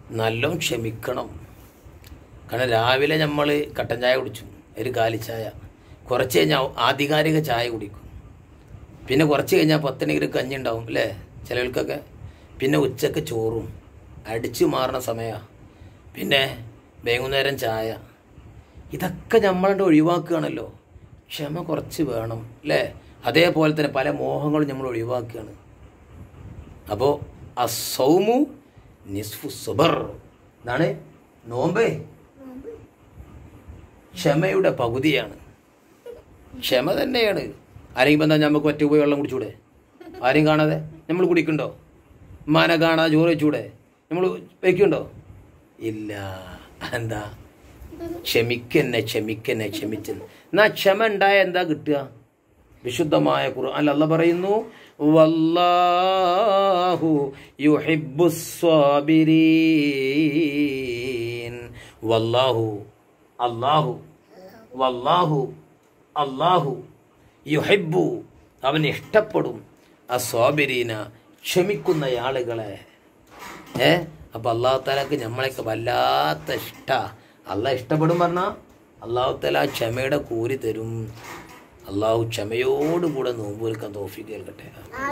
നല്ലോണം ക്ഷമിക്കണം കാരണം രാവിലെ നമ്മൾ കട്ടൻ ചായ കുടിച്ചു ഒരു കാലിച്ചായ കുറച്ച് കഴിഞ്ഞാൽ ആധികാരിക ചായ കുടിക്കും പിന്നെ കുറച്ച് കഴിഞ്ഞാൽ പത്തണിക്ക് കഞ്ഞി ഉണ്ടാവും അല്ലേ ചിലർക്കൊക്കെ പിന്നെ ഉച്ചക്ക് ചോറും അടിച്ചു മാറുന്ന സമയമാണ് പിന്നെ വൈകുന്നേരം ചായ ഇതൊക്കെ നമ്മളുടെ ഒഴിവാക്കുകയാണല്ലോ ക്ഷമ കുറച്ച് വേണം അല്ലേ അതേപോലെ തന്നെ പല മോഹങ്ങളും നമ്മൾ ഒഴിവാക്കുകയാണ് അപ്പോൾ അസൗമു നിസ്ഫു സുബർ എന്നാണ് നോമ്പേ ക്ഷമയുടെ പകുതിയാണ് ക്ഷമ തന്നെയാണ് ആരെങ്കിലും എന്താ നമുക്ക് ഒറ്റ പോയി വെള്ളം കുടിച്ചൂടെ ആരെയും കാണാതെ നമ്മൾ കുടിക്കണ്ടോ ഉമ്മാനെ കാണാതെ ചോറ് വെച്ചൂടെ നമ്മൾ വയ്ക്കുണ്ടോ ഇല്ല എന്താ ക്ഷമിക്കന്നെ ക്ഷമിക്കന്നെ ക്ഷമിച്ചെന്ന് എന്നാ ക്ഷമ ഉണ്ടായ എന്താ കിട്ടുക വിശുദ്ധമായ ഖുർആൻ അല്ല പറയുന്നു വല്ലാഹു യുഹിബ്ബുസ് സ്വാബിരീൻ വല്ലാഹു അല്ലാഹു വല്ലാഹു അല്ലാഹു യുഹിബ്ബു അവൻ ഇഷ്ടപ്പെടും ആ സ്വാബിരീന ക്ഷമിക്കുന്ന ആളുകളെ ഏ അപ്പൊ അള്ളാഹു താലക്ക് നമ്മളെയൊക്കെ വല്ലാത്ത ഇഷ്ട അള്ളാഹ് ഇഷ്ടപ്പെടും പറഞ്ഞാൽ അള്ളാഹു താല ക്ഷമയുടെ കൂലി തരും അള്ളാഹു ക്ഷമയോടുകൂടെ നോമ്പ് വിൽക്കാൻ തോഫിക്ക് കേൾക്കട്ടെ